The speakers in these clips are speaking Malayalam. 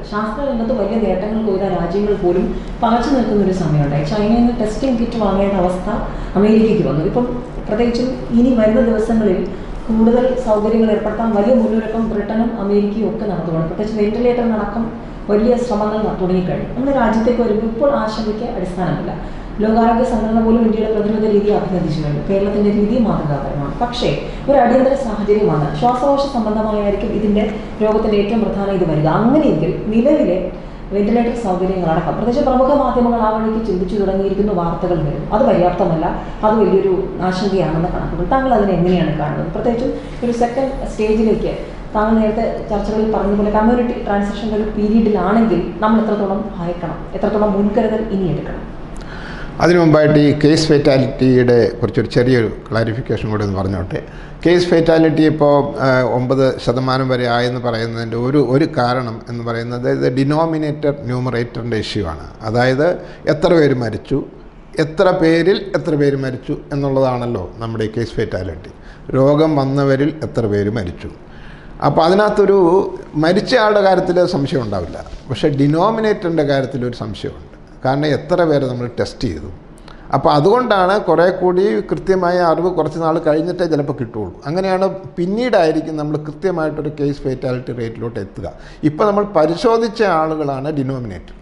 ശാസ്ത്ര രംഗത്ത് വലിയ നേട്ടങ്ങൾ കൊയ്ത രാജ്യങ്ങൾ പോലും പകച്ചു നിൽക്കുന്ന ഒരു സമയമുണ്ടായി ചൈനയിൽ നിന്ന് ടെസ്റ്റിംഗ് കിറ്റ് വാങ്ങേണ്ട അവസ്ഥ അമേരിക്കയ്ക്ക് വന്നു ഇപ്പം പ്രത്യേകിച്ചും ഇനി വരുന്ന ദിവസങ്ങളിൽ കൂടുതൽ സൗകര്യങ്ങൾ ഏർപ്പെടുത്താൻ വലിയ മുന്നൊരുക്കം ബ്രിട്ടനും അമേരിക്കയും ഒക്കെ നടത്തുകയാണ് പ്രത്യേകിച്ച് വെന്റിലേറ്ററിനടക്കം വലിയ ശ്രമങ്ങൾ ന- തുടങ്ങിക്കഴിഞ്ഞു നമ്മുടെ രാജ്യത്തേക്ക് വരുമ്പോൾ ഇപ്പോൾ ആശങ്കയ്ക്ക് അടിസ്ഥാനമില്ല ലോകാരോഗ്യ സംഘടന പോലും ഇന്ത്യയുടെ പ്രതിരോധ രീതി അഭിനന്ദിച്ചു കഴിഞ്ഞു കേരളത്തിന്റെ രീതി മാതൃകാപരമാണ് പക്ഷേ ഒരു അടിയന്തര സാഹചര്യമാണ് ശ്വാസകോശ സംബന്ധമായിരിക്കും ഇതിന്റെ രോഗത്തിന്റെ ഏറ്റവും പ്രധാന ഇത് വരിക അങ്ങനെയെങ്കിൽ നിലവിലെ വെന്റിലേറ്റർ സൗകര്യങ്ങളടക്കം പ്രത്യേകിച്ച് പ്രമുഖ മാധ്യമങ്ങൾ ആ വഴിക്ക് ചിന്തിച്ചു തുടങ്ങിയിരിക്കുന്ന വാർത്തകൾ വരും അത് പര്യാപ്തമല്ല അത് വലിയൊരു ആശങ്കയാണെന്ന് കണക്കുകൾ താങ്കൾ അതിനെ എങ്ങനെയാണ് കാണുന്നത് പ്രത്യേകിച്ചും ഒരു സെക്കൻഡ് സ്റ്റേജിലേക്ക് താങ്കൾ നേരത്തെ ചർച്ചകളിൽ പറഞ്ഞതുപോലെ കമ്മ്യൂണിറ്റി ട്രാൻസാക്ഷൻ്റെ ഒരു പീരീഡിലാണെങ്കിൽ നമ്മൾ എത്രത്തോളം ഭയക്കണം എത്രത്തോളം മുൻകരുതൽ ഇനി എടുക്കണം അതിനു മുമ്പായിട്ട് ഈ കേസ് ഫേറ്റാലിറ്റിയുടെ കുറിച്ചൊരു ചെറിയൊരു ക്ലാരിഫിക്കേഷൻ കൂടി ഒന്ന് പറഞ്ഞോട്ടെ കേസ് ഫേറ്റാലിറ്റി ഇപ്പോൾ ആ, ഒമ്പത് ശതമാനം വരെ ആയെന്ന് പറയുന്നതിൻ്റെ ഒരു ഒരു കാരണം എന്ന് പറയുന്നത് ഇത് ഡിനോമിനേറ്റർ ന്യൂമറേറ്ററിൻ്റെ ഇഷ്യൂ ആണ് അതായത് എത്ര പേര് മരിച്ചു എത്ര പേരിൽ എത്ര പേര് മരിച്ചു എന്നുള്ളതാണല്ലോ നമ്മുടെ ഈ കേസ് ഫേറ്റാലിറ്റി രോഗം വന്നവരിൽ എത്ര പേര് മരിച്ചു അപ്പോൾ അതിനകത്തൊരു മരിച്ച ആളുടെ കാര്യത്തിൽ സംശയം ഉണ്ടാവില്ല പക്ഷേ ഡിനോമിനേറ്ററിൻ്റെ കാര്യത്തിൽ ഒരു സംശയമുണ്ട് കാരണം എത്ര പേരെ നമ്മൾ ടെസ്റ്റ് ചെയ്തു അപ്പോൾ അതുകൊണ്ടാണ് കുറേ കൂടി കൃത്യമായ അറിവ് കുറച്ച് നാൾ കഴിഞ്ഞിട്ടേ ചിലപ്പോൾ കിട്ടുകയുള്ളൂ അങ്ങനെയാണ് പിന്നീടായിരിക്കും നമ്മൾ കൃത്യമായിട്ടൊരു കേസ് ഫേറ്റാലിറ്റി റേറ്റിലോട്ട് എത്തുക ഇപ്പോൾ നമ്മൾ പരിശോധിച്ച ആളുകളാണ് ഡിനോമിനേറ്റർ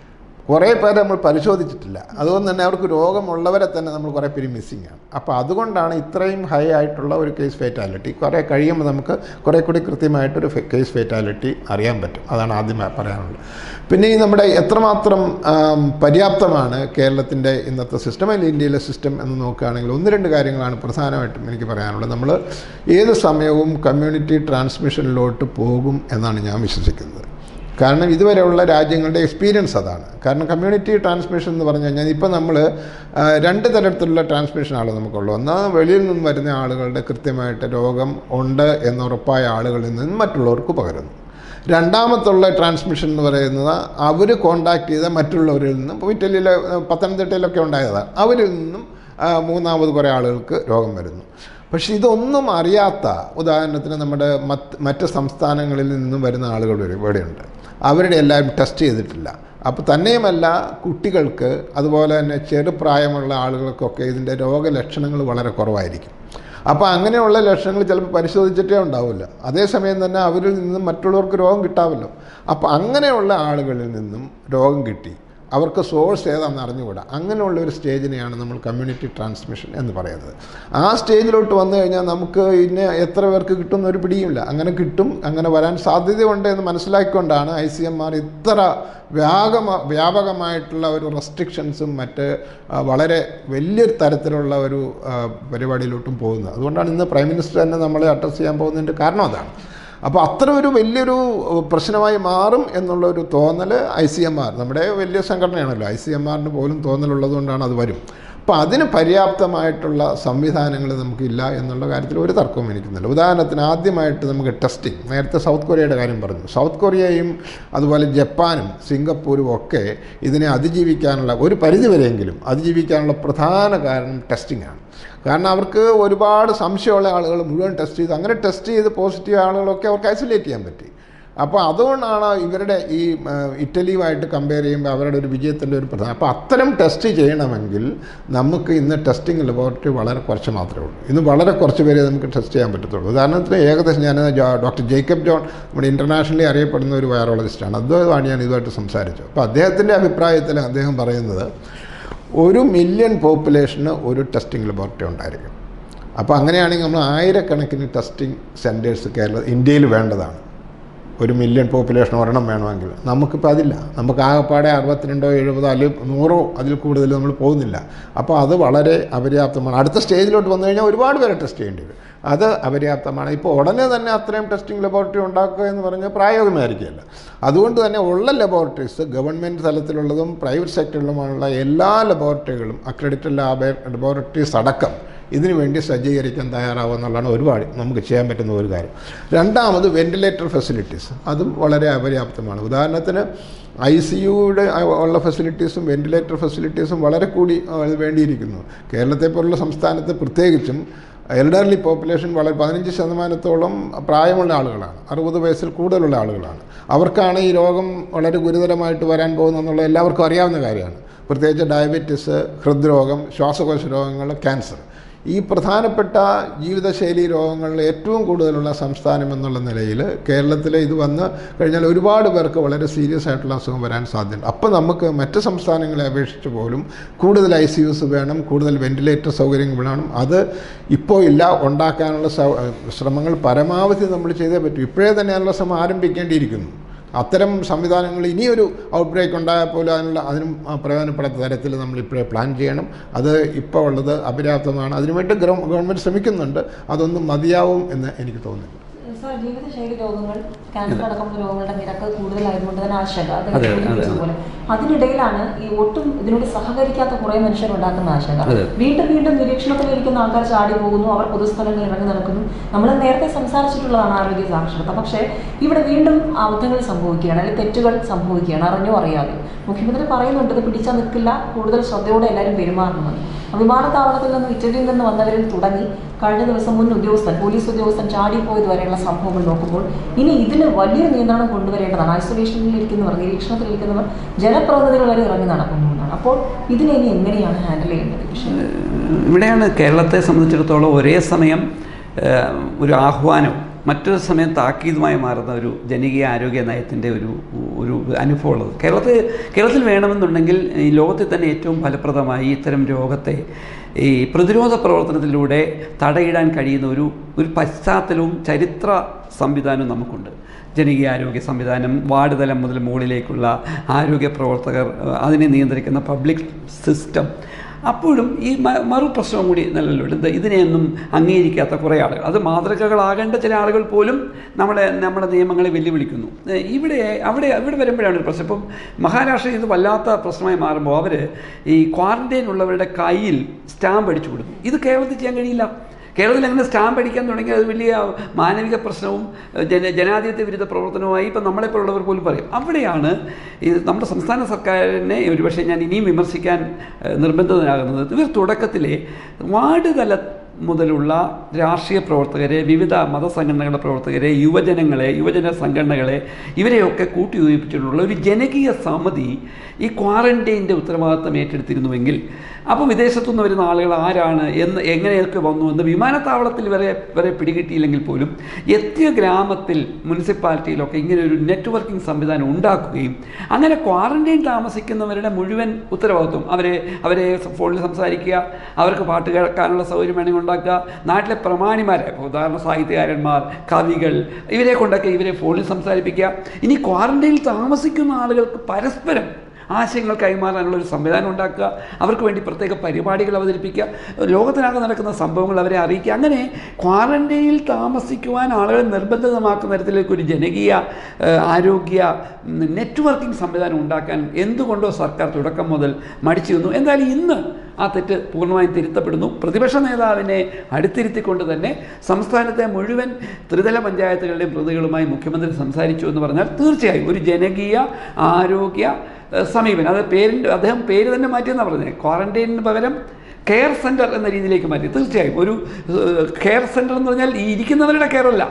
കുറേ പേരെ നമ്മൾ പരിശോധിച്ചിട്ടില്ല അതുകൊണ്ട് തന്നെ അവർക്ക് രോഗമുള്ളവരെ തന്നെ നമ്മൾ കുറേ പേര് മിസ്സിങ് ആണ് അപ്പോൾ അതുകൊണ്ടാണ് ഇത്രയും ഹൈ ആയിട്ടുള്ള ഒരു കേസ് ഫേറ്റാലിറ്റി കുറേ കഴിയുമ്പോൾ നമുക്ക് കുറേ കൂടി കൃത്യമായിട്ടൊരു കേസ് ഫേറ്റാലിറ്റി അറിയാൻ പറ്റും അതാണ് ആദ്യം പറയാനുള്ളത് പിന്നെ ഈ നമ്മുടെ എത്രമാത്രം ആം, പര്യാപ്തമാണ് കേരളത്തിൻ്റെ ഇന്നത്തെ സിസ്റ്റം അല്ലെങ്കിൽ ഇന്ത്യയിലെ സിസ്റ്റം എന്ന് നോക്കുകയാണെങ്കിൽ ഒന്ന് രണ്ട് കാര്യങ്ങളാണ് പ്രധാനമായിട്ടും എനിക്ക് പറയാനുള്ളത് നമ്മൾ ഏത് സമയവും കമ്മ്യൂണിറ്റി ട്രാൻസ്മിഷനിലോട്ട് പോകും എന്നാണ് ഞാൻ വിശ്വസിക്കുന്നത് കാരണം ഇതുവരെയുള്ള രാജ്യങ്ങളുടെ എക്സ്പീരിയൻസ് അതാണ് കാരണം കമ്മ്യൂണിറ്റി ട്രാൻസ്മിഷൻ എന്ന് പറഞ്ഞു കഴിഞ്ഞാൽ ഇപ്പം നമ്മൾ രണ്ട് തരത്തിലുള്ള ട്രാൻസ്മിഷനാണ് നമുക്കുള്ളത് ഒന്ന് വെളിയിൽ നിന്ന് വരുന്ന ആളുകളുടെ കൃത്യമായിട്ട് രോഗം ഉണ്ട് എന്നുറപ്പായ ആളുകളിൽ നിന്ന് മറ്റുള്ളവർക്ക് പകരുന്നു രണ്ടാമത്തുള്ള ട്രാൻസ്മിഷൻ എന്ന് പറയുന്നത് അവർ കോണ്ടാക്ട് ചെയ്ത മറ്റുള്ളവരിൽ നിന്നും ഇപ്പോൾ ഇറ്റലിയിലെ പത്തനംതിട്ടയിലൊക്കെ ഉണ്ടായതാണ് അവരിൽ നിന്നും ആ, മൂന്നാമത് കുറേ ആളുകൾക്ക് രോഗം വരുന്നു പക്ഷെ ഇതൊന്നും അറിയാത്ത ഉദാഹരണത്തിന് നമ്മുടെ മറ്റ് മറ്റ് സംസ്ഥാനങ്ങളിൽ നിന്നും വരുന്ന ആളുകൾ വരും ഇവിടെയുണ്ട് അവരുടെ എല്ലാവരും ടെസ്റ്റ് ചെയ്തിട്ടില്ല അപ്പോൾ തന്നെയുമല്ല കുട്ടികൾക്ക് അതുപോലെ തന്നെ ചെറുപ്രായമുള്ള ആളുകൾക്കൊക്കെ ഇതിൻ്റെ രോഗലക്ഷണങ്ങൾ വളരെ കുറവായിരിക്കും അപ്പോൾ അങ്ങനെയുള്ള ലക്ഷണങ്ങൾ ചിലപ്പോൾ പരിശോധിച്ചിട്ടേ ഉണ്ടാവില്ല അതേസമയം തന്നെ അവരിൽ നിന്നും മറ്റുള്ളവർക്ക് രോഗം കിട്ടാമല്ലോ അപ്പോൾ അങ്ങനെയുള്ള ആളുകളിൽ നിന്നും രോഗം കിട്ടി അവർക്ക് സോഴ്സ് ഏതാണെന്ന് അറിഞ്ഞുകൂടാ അങ്ങനെയുള്ള ഒരു സ്റ്റേജിനെയാണ് നമ്മൾ കമ്മ്യൂണിറ്റി ട്രാൻസ്മിഷൻ എന്ന് പറയുന്നത് ആ സ്റ്റേജിലോട്ട് വന്നു കഴിഞ്ഞാൽ നമുക്ക് ഇന്നെ എത്ര പേർക്ക് കിട്ടുന്ന ഒരു പിടിയുമില്ല അങ്ങനെ കിട്ടും അങ്ങനെ വരാൻ സാധ്യതയുണ്ട് എന്ന് മനസ്സിലാക്കിക്കൊണ്ടാണ് ഐ സി എം ആർ ഇത്ര വ്യാപക വ്യാപകമായിട്ടുള്ള ഒരു റെസ്ട്രിക്ഷൻസും മറ്റ് ആ, വളരെ വലിയൊരു തരത്തിലുള്ള ഒരു ആ, പരിപാടിയിലോട്ടും പോകുന്നത് അതുകൊണ്ടാണ് ഇന്ന് പ്രൈം മിനിസ്റ്റർ തന്നെ നമ്മളെ അഡ്രസ്സ് ചെയ്യാൻ പോകുന്നതിൻ്റെ കാരണം അതാണ് അപ്പോൾ അത്ര ഒരു വലിയൊരു ഏഹ്, പ്രശ്നമായി മാറും എന്നുള്ള ഒരു തോന്നൽ ഐ സി എം ആർ നമ്മുടെ വലിയ സംഘടനയാണല്ലോ ഐ സി എം ആറിന് പോലും തോന്നലുള്ളത് കൊണ്ടാണ് അത് വരും അപ്പോൾ അതിന് പര്യാപ്തമായിട്ടുള്ള സംവിധാനങ്ങൾ നമുക്കില്ല എന്നുള്ള കാര്യത്തിൽ ഒരു തർക്കവും എനിക്കുന്നില്ല ഉദാഹരണത്തിന് ആദ്യമായിട്ട് നമുക്ക് ടെസ്റ്റിംഗ് നേരത്തെ സൗത്ത് കൊറിയയുടെ കാര്യം പറഞ്ഞു സൗത്ത് കൊറിയയും അതുപോലെ ജപ്പാനും സിംഗപ്പൂരും ഒക്കെ ഇതിനെ അതിജീവിക്കാനുള്ള ഒരു പരിധിവരെയെങ്കിലും അതിജീവിക്കാനുള്ള പ്രധാന കാരണം ടെസ്റ്റിംഗ് ആണ് കാരണം അവർക്ക് ഒരുപാട് സംശയമുള്ള ആളുകൾ മുഴുവൻ ടെസ്റ്റ് ചെയ്ത് അങ്ങനെ ടെസ്റ്റ് ചെയ്ത് പോസിറ്റീവ് ആളുകളൊക്കെ അവർക്ക് ഐസൊലേറ്റ് ചെയ്യാൻ പറ്റി അപ്പോൾ അതുകൊണ്ടാണ് ഇവരുടെ ഈ ആ, ഇറ്റലിയുമായിട്ട് കമ്പയർ ചെയ്യുമ്പോൾ അവരുടെ ഒരു വിജയത്തിൻ്റെ ഒരു പ്രധാന അപ്പോൾ അത്തരം ടെസ്റ്റ് ചെയ്യണമെങ്കിൽ നമുക്ക് ഇന്ന് ടെസ്റ്റിംഗ് ലബോറട്ടറി വളരെ കുറച്ച് മാത്രമേ ഉള്ളൂ ഇന്ന് വളരെ കുറച്ച് പേരെ നമുക്ക് ടെസ്റ്റ് ചെയ്യാൻ പറ്റത്തുള്ളൂ ഉദാഹരണത്തിന് ഏകദേശം ഞാൻ ജോ- ഡോക്ടർ ജേക്കബ് ജോൺ നമ്മുടെ ഇൻ്റർനാഷണലി അറിയപ്പെടുന്ന ഒരു വൈറോളജിസ്റ്റാണ് അദ്ദേഹമാണ് ഞാൻ ഇതുമായിട്ട് സംസാരിച്ചത് അപ്പോൾ അദ്ദേഹത്തിൻ്റെ അഭിപ്രായത്തിൽ അദ്ദേഹം പറയുന്നത് ഒരു മില്യൺ പോപ്പുലേഷന് ഒരു ടെസ്റ്റിംഗ് ലബോറട്ടറി ഉണ്ടായിരിക്കും അപ്പോൾ അങ്ങനെയാണെങ്കിൽ നമ്മൾ ആയിരക്കണക്കിന് ടെസ്റ്റിംഗ് സെൻറ്റേഴ്സ് കേരള ഇന്ത്യയിൽ വേണ്ടതാണ് ഒരു മില്യൺ പോപ്പുലേഷൻ ഒരെണ്ണം വേണമെങ്കിൽ നമുക്കിപ്പോൾ അതില്ല നമുക്ക് ആകെപ്പാടെ അറുപത്തിരണ്ടോ എഴുപതോ അല്ലെങ്കിൽ നൂറോ അതിൽ കൂടുതൽ നമ്മൾ പോകുന്നില്ല അപ്പോൾ അത് വളരെ അപര്യാപ്തമാണ് അടുത്ത സ്റ്റേജിലോട്ട് വന്നു കഴിഞ്ഞാൽ ഒരുപാട് പേരെ ടെസ്റ്റ് ചെയ്യേണ്ടി വരും അത് അപര്യാപ്തമാണ് ഇപ്പോൾ ഉടനെ തന്നെ അത്രയും ടെസ്റ്റിംഗ് ലബോറട്ടറി ഉണ്ടാക്കുക എന്ന് പറഞ്ഞാൽ പ്രായോഗികമായിരിക്കില്ല അതുകൊണ്ട് തന്നെ ഉള്ള ലബോറട്ടറീസ് ഗവൺമെൻറ് തലത്തിലുള്ളതും പ്രൈവറ്റ് സെക്ടറിലുമുള്ള എല്ലാ ലബോറട്ടറികളും അക്രഡിറ്റഡ് ലാബ് ലബോറട്ടറീസ് അടക്കം ഇതിനു വേണ്ടി സജ്ജീകരിക്കാൻ തയ്യാറാവുക എന്നുള്ളതാണ് ഒരുപാട് നമുക്ക് ചെയ്യാൻ പറ്റുന്ന ഒരു കാര്യം രണ്ടാമത് വെന്റിലേറ്റർ ഫെസിലിറ്റീസ് അതും വളരെ അപര്യാപ്തമാണ് ഉദാഹരണത്തിന് ഐ സി യുടെ ഉള്ള ഫെസിലിറ്റീസും വെന്റിലേറ്റർ ഫെസിലിറ്റീസും വളരെ കൂടി ആ, വേണ്ടിയിരിക്കുന്നു കേരളത്തെ പോലുള്ള സംസ്ഥാനത്ത് പ്രത്യേകിച്ചും എൽഡർലി പോപ്പുലേഷൻ വളരെ പതിനഞ്ച് ശതമാനത്തോളം പ്രായമുള്ള ആളുകളാണ് അറുപത് വയസ്സിൽ കൂടുതലുള്ള ആളുകളാണ് അവർക്കാണ് ഈ രോഗം വളരെ ഗുരുതരമായിട്ട് വരാൻ പോകുന്നതെന്നുള്ള എല്ലാവർക്കും അറിയാവുന്ന കാര്യമാണ് പ്രത്യേകിച്ച് ഡയബറ്റിസ് ഹൃദ്രോഗം ശ്വാസകോശ രോഗങ്ങൾ ക്യാൻസർ ഈ പ്രധാനപ്പെട്ട ജീവിതശൈലി രോഗങ്ങളിൽ ഏറ്റവും കൂടുതലുള്ള സംസ്ഥാനം എന്നുള്ള നിലയിൽ കേരളത്തിൽ ഇത് വന്ന് കഴിഞ്ഞാൽ ഒരുപാട് പേർക്ക് വളരെ സീരിയസ് ആയിട്ടുള്ള അസുഖം വരാൻ സാധ്യതയുണ്ട് അപ്പോൾ നമുക്ക് മറ്റ് സംസ്ഥാനങ്ങളെ അപേക്ഷിച്ച് പോലും കൂടുതൽ ഐ സി യുസ് വേണം കൂടുതൽ വെന്റിലേറ്റർ സൗകര്യങ്ങൾ വേണം അത് ഇപ്പോൾ ഇല്ല ഉണ്ടാക്കാനുള്ള സൗ ശ്രമങ്ങൾ പരമാവധി നമ്മൾ ചെയ്തേ പറ്റൂ ഇപ്പോഴേ തന്നെ അതിനുള്ള ശ്രമം ആരംഭിക്കേണ്ടിയിരിക്കുന്നു അത്തരം സംവിധാനങ്ങൾ ഇനിയൊരു ഔട്ട് ബ്രേക്ക് ഉണ്ടായാൽ പോലും അതിനുള്ള അതിനും ആ, പ്രയോജനപ്പെടാത്ത തരത്തിൽ നമ്മൾ ഇപ്പോഴേ പ്ലാൻ ചെയ്യണം അത് ഇപ്പോൾ ഉള്ളത് അപര്യാപ്തമാണ് അതിനുവേണ്ടി ഗവ- ഗവൺമെൻറ് ശ്രമിക്കുന്നുണ്ട് അതൊന്നും മതിയാവും എന്ന് എനിക്ക് തോന്നുന്നു സാർ ജീവിതശൈലി രോഗങ്ങൾ ക്യാൻസർ അടക്കമുള്ള രോഗങ്ങളുടെ നിരക്ക് കൂടുതലായതുകൊണ്ട് തന്നെ ആശങ്ക അതെ, അദ്ദേഹം അതെ, സൂചിപ്പിച്ച അതെ. പോലെ അതിനിടയിലാണ് ഈ ഒട്ടും ഇതിനോട് സഹകരിക്കാത്ത കുറേ മനുഷ്യരുണ്ടാക്കുന്ന ആശങ്ക അതെ. വീണ്ടും വീണ്ടും നിരീക്ഷണത്തിലിരിക്കുന്ന ആൾക്കാർ ചാടി പോകുന്നു അവർ പൊതുസ്ഥലങ്ങളിൽ ഇറങ്ങി നടക്കുന്നു നമ്മൾ നേരത്തെ സംസാരിച്ചിട്ടുള്ളതാണ് ആരോഗ്യ സാക്ഷരത പക്ഷേ ഇവിടെ വീണ്ടും അബദ്ധങ്ങൾ സംഭവിക്കുകയാണ് അല്ലെങ്കിൽ തെറ്റുകൾ സംഭവിക്കുകയാണ് അറിഞ്ഞോ അറിയാതെ മുഖ്യമന്ത്രി പറയുന്നുണ്ട് ഇത് പിടിച്ചാൽ നിൽക്കില്ല കൂടുതൽ ശ്രദ്ധയോടെ എല്ലാവരും പെരുമാറണമെന്ന് വിമാനത്താവളത്തിൽ നിന്ന് ഇറ്റലിയിൽ നിന്ന് വന്നവരിൽ തുടങ്ങി കഴിഞ്ഞ ദിവസം മുൻ ഉദ്യോഗസ്ഥൻ പോലീസ് ഉദ്യോഗസ്ഥൻ ചാടിപ്പോയത് വരെയുള്ള സംഭവങ്ങൾ നോക്കുമ്പോൾ ഇനി ഇതിന് വലിയ നിയന്ത്രണം കൊണ്ടുവരേണ്ടതാണ് ഐസൊലേഷനിൽ ഇരിക്കുന്നവർ നിരീക്ഷണത്തിലിരിക്കുന്നവർ ജനപ്രതിനിധികൾ വരെ ഇറങ്ങി നടക്കുന്നുവെന്നാണ് അപ്പോൾ ഇതിനെ ഇനി എങ്ങനെയാണ് ഹാൻഡിൽ ചെയ്യേണ്ടത് ഈ വിഷയം ഇവിടെയാണ് കേരളത്തെ സംബന്ധിച്ചിടത്തോളം ഒരേ സമയം ഏഹ്, ഒരു ആഹ്വാനം മറ്റൊരു സമയം താക്കീതുമായി മാറുന്ന ഒരു ജനകീയ ആരോഗ്യ നയത്തിൻ്റെ ഒരു ഒരു അനുഭവം ഉള്ളത് കേരളത്തിൽ കേരളത്തിൽ വേണമെന്നുണ്ടെങ്കിൽ ഈ ലോകത്തിൽ തന്നെ ഏറ്റവും ഫലപ്രദമായി ഇത്തരം രോഗത്തെ ഈ പ്രതിരോധ പ്രവർത്തനത്തിലൂടെ തടയിടാൻ കഴിയുന്ന ഒരു ഒരു പശ്ചാത്തലവും ചരിത്ര സംവിധാനവും നമുക്കുണ്ട് ജനകീയ ആരോഗ്യ സംവിധാനം വാർഡ് തലം മുതൽ മുകളിലേക്കുള്ള ആരോഗ്യ പ്രവർത്തകർ ഏഹ്, അതിനെ നിയന്ത്രിക്കുന്ന പബ്ലിക് സിസ്റ്റം അപ്പോഴും ഈ മ- മറു പ്രശ്നം കൂടി നല്ലല്ലോ ഇത് ഇതിനെയൊന്നും അംഗീകരിക്കാത്ത കുറേ ആളുകൾ അത് മാതൃകകളാകേണ്ട ചില ആളുകൾ പോലും നമ്മളെ നമ്മുടെ നിയമങ്ങളെ വെല്ലുവിളിക്കുന്നു ഏഹ് ഇവിടെ അവിടെ ഇവിടെ വരുമ്പോഴാണ് ഒരു പ്രശ്നം ഇപ്പം മഹാരാഷ്ട്രയിൽ ഇത് വല്ലാത്ത പ്രശ്നമായി മാറുമ്പോൾ അവർ ഈ ക്വാറന്റൈൻ ഉള്ളവരുടെ കയ്യിൽ സ്റ്റാമ്പ് അടിച്ചു കൊടുക്കും ഇത് കേരളത്തിൽ ചെയ്യാൻ കഴിയില്ല കേരളത്തിൽ അങ്ങനെ സ്റ്റാമ്പ് അടിക്കാൻ തുടങ്ങി അത് വലിയ മാനവിക പ്രശ്നവും ജന ജനാധിപത്യ വിരുദ്ധ പ്രവർത്തനവുമായി ഇപ്പം നമ്മളെപ്പോലുള്ളവർ പോലും പറയും അവിടെയാണ് ഇത് നമ്മുടെ സംസ്ഥാന സർക്കാരിനെ ഒരുപക്ഷെ ഞാൻ ഇനിയും വിമർശിക്കാൻ ഏഹ്, നിർബന്ധിതനാകുന്നത് ഇവർ തുടക്കത്തിലെ വാർഡ് തല മുതലുള്ള രാഷ്ട്രീയ പ്രവർത്തകരെ വിവിധ മതസംഘടനകളുടെ പ്രവർത്തകരെ യുവജനങ്ങളെ യുവജന സംഘടനകളെ ഇവരെയൊക്കെ കൂട്ടിയോജിപ്പിച്ചിട്ടുള്ള ഒരു ജനകീയ സമിതി ഈ ക്വാറന്റൈൻ്റെ ഉത്തരവാദിത്തം ഏറ്റെടുത്തിരുന്നുവെങ്കിൽ അപ്പോൾ വിദേശത്തുനിന്ന് വരുന്ന ആളുകൾ ആരാണ് എന്ന് എങ്ങനെയൊക്കെ വന്നു എന്ന് വിമാനത്താവളത്തിൽ വരെ വരെ പിടികിട്ടിയില്ലെങ്കിൽ പോലും എത്തിയ ഗ്രാമത്തിൽ മുനിസിപ്പാലിറ്റിയിലൊക്കെ ഇങ്ങനെ ഒരു നെറ്റ്വർക്കിംഗ് സംവിധാനം ഉണ്ടാക്കുകയും അങ്ങനെ ക്വാറന്റൈൻ താമസിക്കുന്നവരുടെ മുഴുവൻ ഉത്തരവാദിത്വം അവരെ അവരെ ഫോണിൽ സംസാരിക്കുക അവർക്ക് പാട്ട് കേൾക്കാനുള്ള സൗകര്യം വേണമെങ്കിൽ ഉണ്ടാക്കുക നാട്ടിലെ പ്രമാണിമാരെ ഇപ്പോൾ ഉദാഹരണം സാഹിത്യകാരന്മാർ കവികൾ ഇവരെ കൊണ്ടൊക്കെ ഇവരെ ഫോണിൽ സംസാരിപ്പിക്കുക ഇനി ക്വാറന്റൈനിൽ താമസിക്കുന്ന ആളുകൾക്ക് പരസ്പരം ആശയങ്ങൾ കൈമാറാനുള്ള ഒരു സംവിധാനം ഉണ്ടാക്കുക അവർക്ക് വേണ്ടി പ്രത്യേക പരിപാടികൾ അവതരിപ്പിക്കുക ലോകത്തിനാകെ നടക്കുന്ന സംഭവങ്ങൾ അവരെ അറിയിക്കുക അങ്ങനെ ക്വാറന്റൈനിൽ താമസിക്കുവാൻ ആളുകളെ നിർബന്ധിതമാക്കുന്ന തരത്തിലേക്ക് ഒരു ജനകീയ ഏഹ്, ആരോഗ്യ ഉം, നെറ്റ്വർക്കിംഗ് സംവിധാനം ഉണ്ടാക്കാൻ എന്തുകൊണ്ടോ സർക്കാർ തുടക്കം മുതൽ മടിച്ചു നിന്നു എന്തായാലും ഇന്ന് ആ തെറ്റ് പൂർണ്ണമായും തിരുത്തപ്പെടുന്നു പ്രതിപക്ഷ നേതാവിനെ അടുത്തിരുത്തിക്കൊണ്ട് തന്നെ സംസ്ഥാനത്തെ മുഴുവൻ ത്രിതല പഞ്ചായത്തുകളുടെയും പ്രതികളുമായി മുഖ്യമന്ത്രി സംസാരിച്ചു എന്ന് പറഞ്ഞാൽ തീർച്ചയായും ഒരു ജനകീയ ആരോഗ്യ ഏഹ്, സമീപനം അത് പേരിൻ്റെ അദ്ദേഹം പേര് തന്നെ മാറ്റിയെന്നാണ് പറഞ്ഞത് ക്വാറന്റൈനിന് പകരം കെയർ സെൻറ്റർ എന്ന രീതിയിലേക്ക് മാറ്റി തീർച്ചയായും ഒരു ഏഹ്, കെയർ സെൻറ്റർ എന്ന് പറഞ്ഞാൽ ഈ ഇരിക്കുന്നവരുടെ കെയർ അല്ല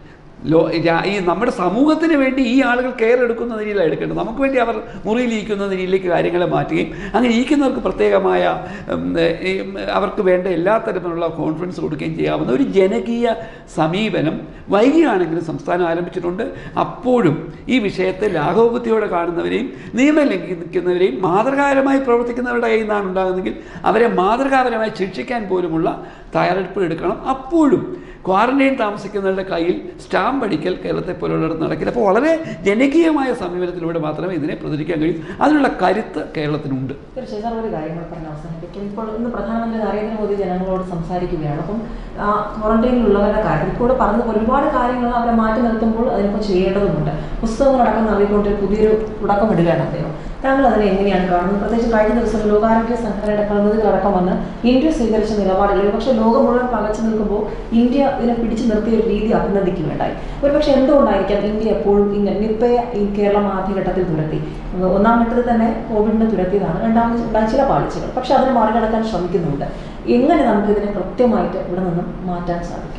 ലോ രാ- ഈ നമ്മുടെ സമൂഹത്തിന് വേണ്ടി ഈ ആളുകൾ കെയർ എടുക്കുന്ന രീതിയിലാണ് എടുക്കേണ്ടത് നമുക്ക് വേണ്ടി അവർ മുറിയിലിരിക്കുന്ന രീതിയിലേക്ക് കാര്യങ്ങളെ മാറ്റുകയും അങ്ങനെ ഇരിക്കുന്നവർക്ക് പ്രത്യേകമായ ഉം, ഈ, ഉം, അവർക്ക് വേണ്ട എല്ലാ തരത്തിലുള്ള കോൺഫിഡൻസ് കൊടുക്കുകയും ചെയ്യാവുന്ന ഒരു ജനകീയ സമീപനം വൈകിയാണെങ്കിലും സംസ്ഥാനം ആരംഭിച്ചിട്ടുണ്ട് അപ്പോഴും ഈ വിഷയത്തെ ലാഘവബുദ്ധിയോടെ കാണുന്നവരെയും നിയമം ലംഘിക്കുന്നവരെയും മാതൃകാപരമായി പ്രവർത്തിക്കുന്നവരുടെ കയ്യിൽ നിന്നാണ് ഉണ്ടാകുന്നതെങ്കിൽ അവരെ മാതൃകാപരമായി ശിക്ഷിക്കാൻ പോലുമുള്ള തയ്യാറെടുപ്പ് എടുക്കണം അപ്പോഴും ക്വാറന്റൈൻ താമസിക്കുന്നവരുടെ കയ്യിൽ സ്റ്റാമ്പ് അടിക്കൽ കേരളത്തെ പോലുള്ളിടത്ത് നടക്കില്ല അപ്പോൾ വളരെ ജനകീയമായ സമീപനത്തിലൂടെ മാത്രമേ ഇതിനെ പ്രതികരിക്കാൻ കഴിയൂ അതിനുള്ള കരുത്ത് കേരളത്തിനുണ്ട് തീർച്ചയായും സാർ ഒരു കാര്യം കൂടെ പറഞ്ഞ് അവസാനിപ്പിക്കും ഇപ്പോൾ ഇന്ന് പ്രധാനമന്ത്രി നരേന്ദ്രമോദി ജനങ്ങളോട് സംസാരിക്കുകയാണ് അപ്പം ആ, ക്വാറന്റൈനിലുള്ളവരുടെ കാര്യം ഇപ്പോൾ പറഞ്ഞ ഒരുപാട് കാര്യങ്ങൾ അവരെ മാറ്റി നിർത്തുമ്പോൾ അതിനിപ്പോൾ ചെയ്യേണ്ടതുണ്ട് പുസ്തകങ്ങളടക്കം നൽകിക്കൊണ്ട് പുതിയൊരു തുടക്കം ഇടുകയാണ് അദ്ദേഹം താങ്കൾ അതിനെ എങ്ങനെയാണ് കാണുന്നത് പ്രത്യേകിച്ച് കഴിഞ്ഞ ദിവസം ലോകാരോഗ്യ സംഘടനയുടെ പ്രതിനിധികളടക്കം വന്ന് ഇന്ത്യ സ്വീകരിച്ച നിലപാടുകൾ പക്ഷേ ലോകം മുഴുവൻ പകച്ചു നിൽക്കുമ്പോൾ ഇന്ത്യ ഇതിനെ പിടിച്ചു നിർത്തിയ ഒരു രീതി അഭിനന്ദിക്കുകയുണ്ടായി ഒരുപക്ഷെ എന്തുകൊണ്ടായിരിക്കാം ഇന്ത്യ എപ്പോഴും ഇങ്ങനെ നിപ്പയെ ഈ കേരളം ആദ്യഘട്ടത്തിൽ തുരത്തി ഒന്നാം ഘട്ടത്തിൽ തന്നെ കോവിഡിനെ തുരത്തിയതാണ് രണ്ടാമത് ഉണ്ടായ ചില പാളിച്ചകൾ പക്ഷെ അതിനെ മറികടക്കാൻ ശ്രമിക്കുന്നുണ്ട് എങ്ങനെ നമുക്കിതിനെ കൃത്യമായിട്ട് ഇവിടെ നിന്നും മാറ്റാൻ സാധിക്കും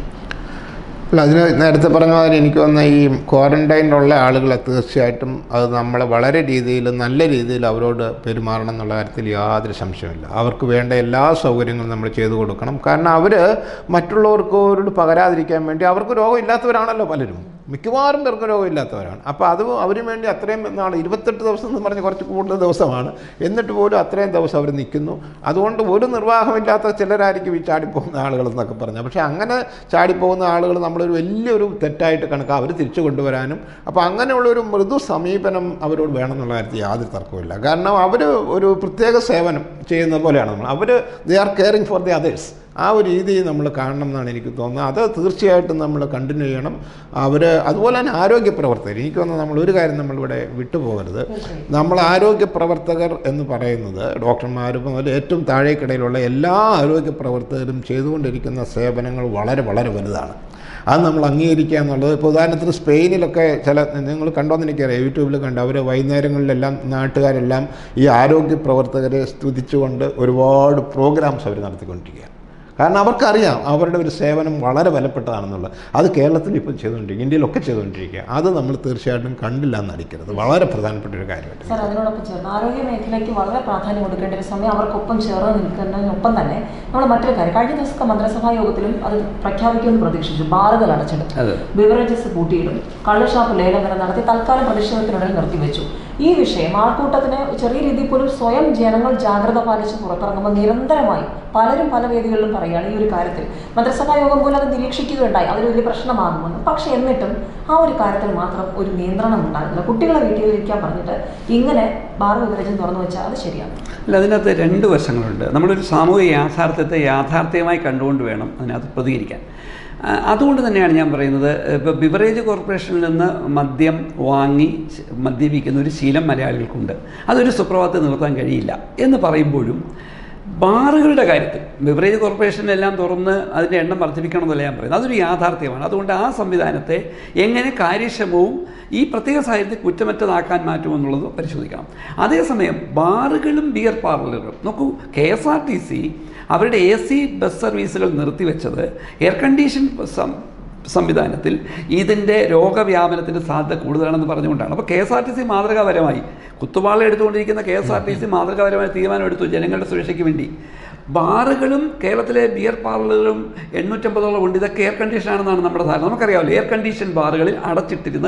അല്ല അതിന് നേരത്തെ പറഞ്ഞ മാതിരി എനിക്ക് വന്ന ഈ ക്വാറന്റൈനിലുള്ള ആളുകളെ തീർച്ചയായിട്ടും അത് നമ്മൾ വളരെ രീതിയിൽ നല്ല രീതിയിൽ അവരോട് പെരുമാറണം എന്നുള്ള കാര്യത്തിൽ യാതൊരു സംശയമില്ല അവർക്ക് വേണ്ട എല്ലാ സൗകര്യങ്ങളും നമ്മൾ ചെയ്തു കൊടുക്കണം കാരണം അവർ മറ്റുള്ളവർക്ക് അവരോട് പകരാതിരിക്കാൻ വേണ്ടി അവർക്ക് രോഗമില്ലാത്തവരാണല്ലോ പലരും മിക്കവാറും പേർക്ക് രോഗമില്ലാത്തവരാണ് അപ്പോൾ അത് അവന് വേണ്ടി അത്രയും നാൾ ഇരുപത്തെട്ട് ദിവസം എന്ന് പറഞ്ഞ് കുറച്ച് കൂടുതൽ ദിവസമാണ് എന്നിട്ട് പോലും അത്രയും ദിവസം അവർ നിൽക്കുന്നു അതുകൊണ്ട് ഒരു നിർവാഹമില്ലാത്ത ചിലരായിരിക്കും ഈ ചാടിപ്പോകുന്ന ആളുകൾ എന്നൊക്കെ പറഞ്ഞു പക്ഷേ അങ്ങനെ ചാടിപ്പോകുന്ന ആളുകൾ നമ്മളൊരു വലിയൊരു തെറ്റായിട്ട് കണക്കാ അവർ തിരിച്ചു കൊണ്ടുവരാനും അപ്പോൾ അങ്ങനെയുള്ളൊരു മൃദു സമീപനം അവരോട് വേണമെന്നുള്ള കാര്യത്തിൽ യാതൊരു തർക്കമില്ല കാരണം അവർ ഒരു പ്രത്യേക സേവനം ചെയ്യുന്ന പോലെയാണ് നമ്മൾ അവർ they are caring for the others ആ ഒരു രീതി നമ്മൾ കാണണം എന്നാണ് എനിക്ക് തോന്നുന്നത് അത് തീർച്ചയായിട്ടും നമ്മൾ കണ്ടിന്യൂ ചെയ്യണം അവർ അതുപോലെ തന്നെ ആരോഗ്യ പ്രവർത്തകർ എനിക്ക് തോന്നുന്നത് നമ്മൾ ഒരു കാര്യം നമ്മളിവിടെ വിട്ടുപോകരുത് നമ്മൾ ആരോഗ്യ പ്രവർത്തകർ എന്ന് പറയുന്നത് ഡോക്ടർമാർ മുതൽ ഏറ്റവും താഴേക്കിടയിലുള്ള എല്ലാ ആരോഗ്യ പ്രവർത്തകരും ചെയ്തുകൊണ്ടിരിക്കുന്ന സേവനങ്ങൾ വളരെ വളരെ വലുതാണ് അത് നമ്മൾ അംഗീകരിക്കുക എന്നുള്ളത് ഇപ്പോൾ ഉദാഹരണത്തിന് സ്പെയിനിലൊക്കെ ചില നിങ്ങൾ കണ്ടോന്ന് എനിക്കറിയാം യൂട്യൂബിൽ കണ്ടു അവർ വൈകുന്നേരങ്ങളിലെല്ലാം നാട്ടുകാരെല്ലാം ഈ ആരോഗ്യ പ്രവർത്തകരെ സ്തുതിച്ചുകൊണ്ട് ഒരുപാട് പ്രോഗ്രാംസ് അവർ നടത്തിക്കൊണ്ടിരിക്കുകയാണ് കാരണം അവർക്കറിയാം അവരുടെ ഒരു സേവനം വളരെ വിലപ്പെട്ടതാണെന്നുള്ളത് അത് കേരളത്തിൽ ഇപ്പോൾ ചെയ്തുകൊണ്ടിരിക്കുക ഇന്ത്യയിലൊക്കെ ചെയ്തുകൊണ്ടിരിക്കുക അത് നമ്മൾ തീർച്ചയായിട്ടും കണ്ടില്ല എന്നടിക്കരുത് വളരെ പ്രധാനപ്പെട്ട ഒരു കാര്യമായിട്ട് സാർ അതിനോടൊപ്പം ചേർന്ന് ആരോഗ്യ മേഖലയ്ക്ക് വളരെ പ്രാധാന്യം കൊടുക്കേണ്ട ഒരു സമയം അവർക്കൊപ്പം ചേർന്ന് നിൽക്കുന്നതിനൊപ്പം തന്നെ നമ്മൾ മറ്റൊരു കാര്യം കഴിഞ്ഞ ദിവസത്തെ മന്ത്രിസഭാ യോഗത്തിലും അത് പ്രഖ്യാപിക്കുമെന്ന് പ്രതീക്ഷിച്ചു ബാറുകൾ അടച്ചിടും അതെ ബിവറേജസ് പൂട്ടിയിടും കള്ളുഷാപ്പ് ലേലം വരെ നടത്തി തൽക്കാലം പ്രതിഷേധത്തിനിടയിൽ നിർത്തിവെച്ചു ഈ വിഷയം ആൾക്കൂട്ടത്തിന് ചെറിയ രീതിയിൽ പോലും സ്വയം ജനങ്ങൾ ജാഗ്രത പാലിച്ച് പുറത്തിറങ്ങുമ്പോൾ നിരന്തരമായി പലരും പല വേദികളിലും പറയുകയാണ് ഈ ഒരു കാര്യത്തിൽ മന്ത്രിസഭാ യോഗം പോലും അത് നിരീക്ഷിക്കുകയുണ്ടായി അതൊരു വലിയ പ്രശ്നമാകുമെന്ന് പക്ഷെ എന്നിട്ടും ആ ഒരു കാര്യത്തിൽ മാത്രം ഒരു നിയന്ത്രണം ഉണ്ടാകുന്നില്ല കുട്ടികളെ വീട്ടിലിരിക്കാൻ പറഞ്ഞിട്ട് ഇങ്ങനെ ബാർ ബിവറേജും തുറന്നു വെച്ചാൽ അത് ശരിയാണ് അല്ല അതിനകത്ത് രണ്ട് വശങ്ങളുണ്ട് നമ്മളൊരു സാമൂഹിക യാഥാർത്ഥ്യത്തെ യാഥാർത്ഥ്യമായി കണ്ടുകൊണ്ട് വേണം അതിനകത്ത് പ്രതികരിക്കാൻ ആ, അതുകൊണ്ട് തന്നെയാണ് ഞാൻ പറയുന്നത് ഇപ്പോൾ ബിവറേജ് കോർപ്പറേഷനിൽ നിന്ന് മദ്യം വാങ്ങി ശ- മദ്യപിക്കുന്ന ഒരു ശീലം മലയാളികൾക്കുണ്ട് അതൊരു സുപ്രഭാതത്തിൽ നിർത്താൻ കഴിയില്ല എന്ന് പറയുമ്പോഴും ബാറുകളുടെ കാര്യത്തിൽ ബിവറേജ് കോർപ്പറേഷനെല്ലാം തുറന്ന് അതിൻ്റെ എണ്ണം വർദ്ധിപ്പിക്കണമെന്നല്ല ഞാൻ പറയുന്നത് അതൊരു യാഥാർത്ഥ്യമാണ് അതുകൊണ്ട് ആ സംവിധാനത്തെ എങ്ങനെ കാര്യക്ഷമവും ഈ പ്രത്യേക സാഹചര്യത്തിൽ കുറ്റമറ്റതാക്കാൻ മാറ്റുമെന്നുള്ളത് പരിശോധിക്കണം അതേസമയം ബാറുകളും ബിയർ പാർലറുകളും നോക്കൂ K S R T C അവരുടെ എ സി ബസ് സർവീസുകൾ നിർത്തിവെച്ചത് എയർ കണ്ടീഷൻ സം- സംവിധാനത്തിൽ ഇതിൻ്റെ രോഗവ്യാപനത്തിൻ്റെ സാധ്യത കൂടുതലാണെന്ന് പറഞ്ഞുകൊണ്ടാണ് അപ്പോൾ K S R T C മാതൃകാപരമായി കുത്തുവാള എടുത്തുകൊണ്ടിരിക്കുന്ന K S R T C മാതൃകാപരമായ തീരുമാനമെടുത്തു ജനങ്ങളുടെ സുരക്ഷയ്ക്ക് വേണ്ടി ബാറുകളും കേരളത്തിലെ ബിയർ പാർലറുകളും എണ്ണൂറ്റമ്പതോളം ഉണ്ട് ഇതൊക്കെ എയർ കണ്ടീഷൻ ആണെന്നാണ് നമ്മുടെ ധാരണ നമുക്കറിയാമല്ലോ എയർ കണ്ടീഷൻ ബാറുകളിൽ അടച്ചിട്ടിരുന്ന്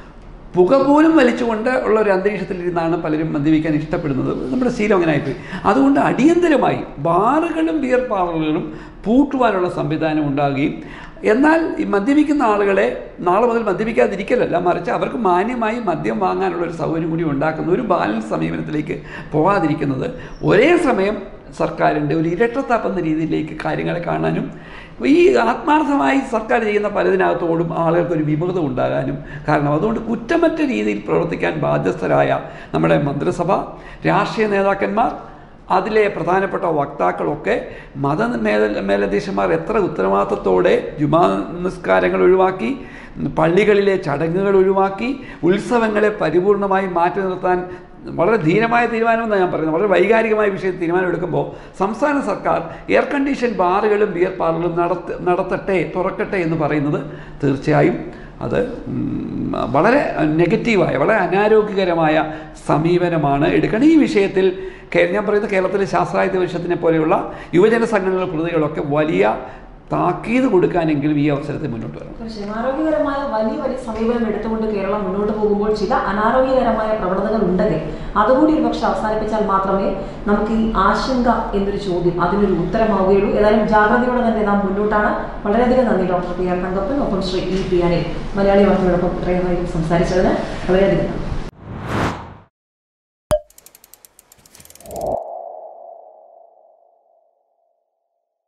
പുക പോലും വലിച്ചുകൊണ്ട് ഉള്ള ഒരു അന്തരീക്ഷത്തിലിരുന്നാണ് പലരും മദ്യപിക്കാൻ ഇഷ്ടപ്പെടുന്നത് നമ്മുടെ ശീലം അങ്ങനെ ആയിപ്പോയി അതുകൊണ്ട് അടിയന്തരമായി ബാറുകളും ബിയർ പാർലറുകളും പൂട്ടുവാനുള്ള സംവിധാനം ഉണ്ടാകുകയും എന്നാൽ ഈ മദ്യപിക്കുന്ന ആളുകളെ നാളെ മുതൽ മദ്യപിക്കാതിരിക്കലല്ല മറിച്ച് അവർക്ക് മാന്യമായി മദ്യം വാങ്ങാനുള്ള ഒരു സൗകര്യം കൂടി ഉണ്ടാക്കുന്ന ഒരു ബാലൻസ് സമീപനത്തിലേക്ക് പോകാതിരിക്കുന്നത് ഒരേ സമയം സർക്കാരിൻ്റെ ഒരു ഇരട്ടത്താപ്പ് എന്ന രീതിയിലേക്ക് കാര്യങ്ങളെ കാണാനും ഈ ആത്മാർത്ഥമായി സർക്കാർ ചെയ്യുന്ന പലതിനകത്തോടും ആളുകൾക്ക് ഒരു വിമുഖത ഉണ്ടാകാനും കാരണം അതുകൊണ്ട് കുറ്റമറ്റ രീതിയിൽ പ്രവർത്തിക്കാൻ ബാധ്യസ്ഥരായ നമ്മുടെ മന്ത്രിസഭ രാഷ്ട്രീയ നേതാക്കന്മാർ അതിലെ പ്രധാനപ്പെട്ട വക്താക്കളൊക്കെ മത മേല മേലധ്യക്ഷന്മാർ എത്ര ഉത്തരവാദിത്തത്തോടെ ജുമാ നിസ്കാരങ്ങൾ ഒഴിവാക്കി പള്ളികളിലെ ചടങ്ങുകൾ ഒഴിവാക്കി ഉത്സവങ്ങളെ പരിപൂർണമായി മാറ്റി നിർത്താൻ വളരെ ധീരമായ തീരുമാനമെന്നാണ് ഞാൻ പറയുന്നത് വളരെ വൈകാരികമായ വിഷയത്തിൽ തീരുമാനമെടുക്കുമ്പോൾ സംസ്ഥാന സർക്കാർ എയർ കണ്ടീഷൻ ബാറുകളും ബിയർ പാർലറും നടത്ത നടത്തട്ടെ തുറക്കട്ടെ എന്ന് പറയുന്നത് തീർച്ചയായും അത് ഉം, വളരെ നെഗറ്റീവായ വളരെ അനാരോഗ്യകരമായ സമീപനമാണ് എടുക്കണം ഈ വിഷയത്തിൽ കേ- ഞാൻ പറയുന്നത് കേരളത്തിലെ ശാസ്ത്രായുധ പരിഷത്തിനെ പോലെയുള്ള യുവജന സംഘടനകളുടെ പ്രതികളൊക്കെ വലിയ താക്കീത് കൊടുക്കാനെങ്കിലും ഈ അവസരത്തിൽ മുന്നോട്ട് വരണം തീർച്ചയായും ആരോഗ്യകരമായ വലിയ വലിയ സമീപനം എടുത്തുകൊണ്ട് കേരളം മുന്നോട്ട് പോകുമ്പോൾ ചില അനാരോഗ്യകരമായ പ്രവണതകൾ ഉണ്ടെങ്കിൽ അതുകൂടി ഒരുപക്ഷെ അവസാനിപ്പിച്ചാൽ മാത്രമേ നമുക്ക് ഈ ആശങ്ക എന്നൊരു ചോദ്യം അതിനൊരു ഉത്തരമാവുകയുള്ളൂ ഏതായാലും ജാഗ്രതയോടെ തന്നെ നാം മുന്നോട്ടാണ് വളരെയധികം നന്ദി ഡോക്ടർ പി ആർ തങ്കപ്പൻ ഒപ്പം ശ്രീ ഇ പി അനിൽ മലയാളി വാർത്തയോടൊപ്പം ഇത്രയും നേരം സംസാരിച്ചതിന് വളരെയധികം നന്ദി